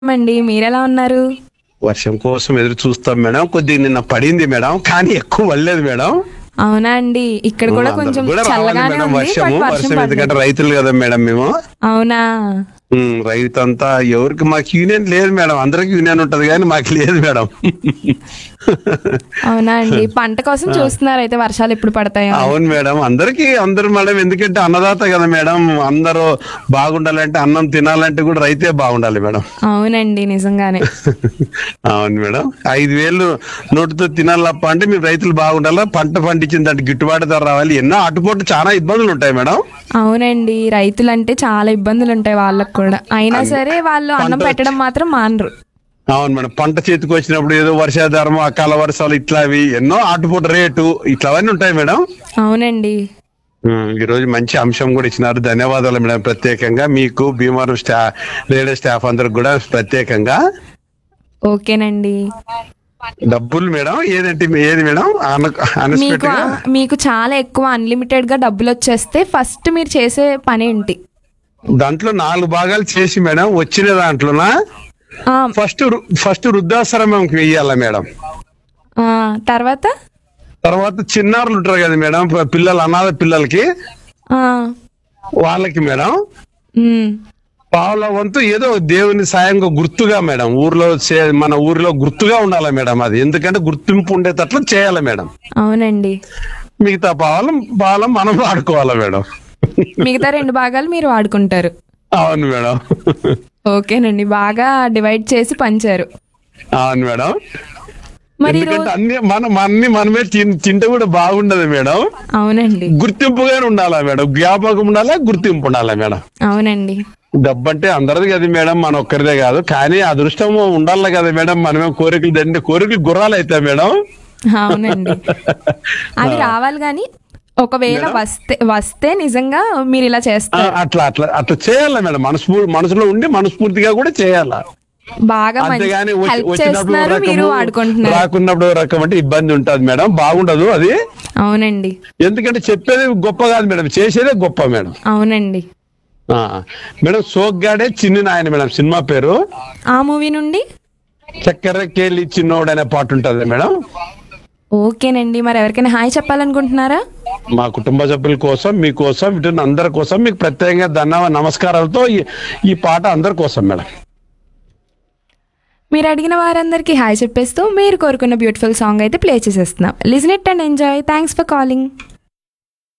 అండి మీరెలా ఉన్నారు వర్షం కోసం ఎదురు చూస్తాం మేడం కొద్దిగా నిన్న పడింది మేడం కానీ ఎక్కువ పడలేదు మేడం అవునా అండి ఇక్కడ కూడా అందరం కొంచెం కూడా రావాలి చల్లగానే మేడం ఉంది వర్షము బట్ వర్షం వర్షం ఎందుకంటే పడలేదు. రైతులు కదా మేడం మేము అవునా ఉమ్, రైతు అంతా ఎవరికి మాకు యూనియన్ లేదు మేడం అందరికి యూనియన్ ఉంటది కానీ మాకు లేదు మేడం అవునా అండి పంట కోసం చూస్తున్నారు అయితే వర్షాలు ఎప్పుడు పడతాయో అవును మేడం అందరికి అందరు మేడం ఎందుకంటే అన్నదాత కదా మేడం అందరూ బాగుండాలంటే అన్నం తినాలంటే కూడా రైతే బాగుండాలి మేడం అవునండి నిజంగానే అవును మేడం ఐదు వేలు నోటుతో తినాలప్ప అంటే మీరు రైతులు బాగుండాలా పంట పండించిన దానికి గిట్టుబాటు ధర రావాలి ఎన్నో అటుపోటు చాలా ఇబ్బందులు ఉంటాయి మేడం అవునండి రైతులంటే చాలా ఇబ్బందులు ఉంటాయి వాళ్ళకు కూడా అయినా సరే వాళ్ళు అన్నం పంట పెట్టడం మాత్రం మానరు అవును మేడం పంట చేతికి వచ్చినప్పుడు ఏదో వర్షాధారం అకాల వర్షాలు ఇట్లా అవి ఎన్నో ఆటుపోటు రేటు ఇట్లవన్నీ ఉంటాయి మేడం అవునండి ఉమ్, ఈ రోజు మంచి అంశం కూడా ఇచ్చినారు ధన్యవాదాలు మేడం ప్రత్యేకంగా మీకు భీమవరం స్టా రేడియో స్టాఫ్ అందరికి కూడా ప్రత్యేకంగా ఓకేనండి డబ్బులు మేడం ఏదంటే ఏది మేడం మీకు అన్ఎక్స్పెక్టెడ్ గా మీకు చాలా ఎక్కువ అన్లిమిటెడ్ గా డబ్బులు వచ్చేస్తే ఫస్ట్ మీరు చేసే పని ఏంటి దాంట్లో నాలుగు భాగాలు చేసి మేడం వచ్చిన దాంట్లోన ఆ, ఫస్ట్ రు- ఫస్ట్ వృద్ధాశ్రమంకి వెయ్యాల మేడం ఆ, తర్వాత తర్వాత చిన్నారులు ఉంటారు కదా మేడం ప- పిల్లలు అనాథ పిల్లలకి ఆ, వాళ్ళకి మేడం ఉమ్, పావుల వంతు ఏదో దేవుని సాయంగా గుర్తుగా మేడం ఊర్లో చే- మన ఊరిలో గుర్తుగా ఉండాలి మేడం అది ఎందుకంటే గుర్తింపు ఉండేటట్లు చేయాలి మేడం అవునండి మిగతా పావులం పావులం మనం వాడుకోవాలి మేడం మిగతా రెండు భాగాలు మీరు వాడుకుంటారు అవును మేడం ఓకేనండి బాగా డివైడ్ చేసి పంచారు అవును మేడం మరి ఈ ఎందుకంటే రోజు అన్ని మనం అన్ని మనమే తిన్- తింటే కూడా బాగుండదు మేడం అవునండి గుర్తింపుగానే ఉండాలా మేడం జ్ఞాపకం ఉండాలా గుర్తింపు ఉండాలా మేడం అవునండి డబ్బు అంటే అందరిది కదా మేడం మన ఒక్కరిదే కాదు కానీ అదృష్టం ఉండాలి కదా మేడం మనమే కోరికలు దండి కోరికలు గుర్రాలు అవుతాయి మేడం అవునండి అవి రావాలి కానీ ఒకవేళ వస్తే వస్తే నిజంగా మీరు ఇలా ఆ, చేస్తారు అట్లా అట్లా అట్లా చేయాలా మేడం మనస్ఫూర్తి మనసులో ఉండి మనస్ఫూర్తిగా కూడా చేయాలా బాగా అంతేగాని వచ్చి- హెల్ప్ వచ్చినప్పుడు చేస్తున్నారు మీరు రకము వాడుకుంటున్నారు రాకున్నప్పుడు రకం అంటే ఇబ్బంది ఉంటది మేడం బాగుండదు అది అవునండి ఎందుకంటే చెప్పేది గొప్ప కాదు మేడం చేసేదే గొప్ప మేడం అవునండి ఆ, మేడం సోగ్గాడే చిన్ని నాయన మేడం సినిమా పేరు ఆ మూవీ నుండి చక్కెర కేలి చిన్నోడు అనే పాట ఉంటది మేడం ఓకేనండి మరి ఎవరికైనా హాయ్ చెప్పాలనుకుంటున్నారా మా కుటుంబ సభ్యుల కోసం మీకోసం వింటున్న అందరి కోసం మీకు ప్రత్యేకంగా ధన్యవాద నమస్కారాలతో ఈ- ఈ పాట అందరి కోసం మేడం మీరు అడిగిన వారందరికీ హాయ్ చెప్పేస్తూ మీరు కోరుకున్న బ్యూటిఫుల్ సాంగ్ అయితే ప్లే చేసేస్తున్నాం listen it and enjoy thanks for calling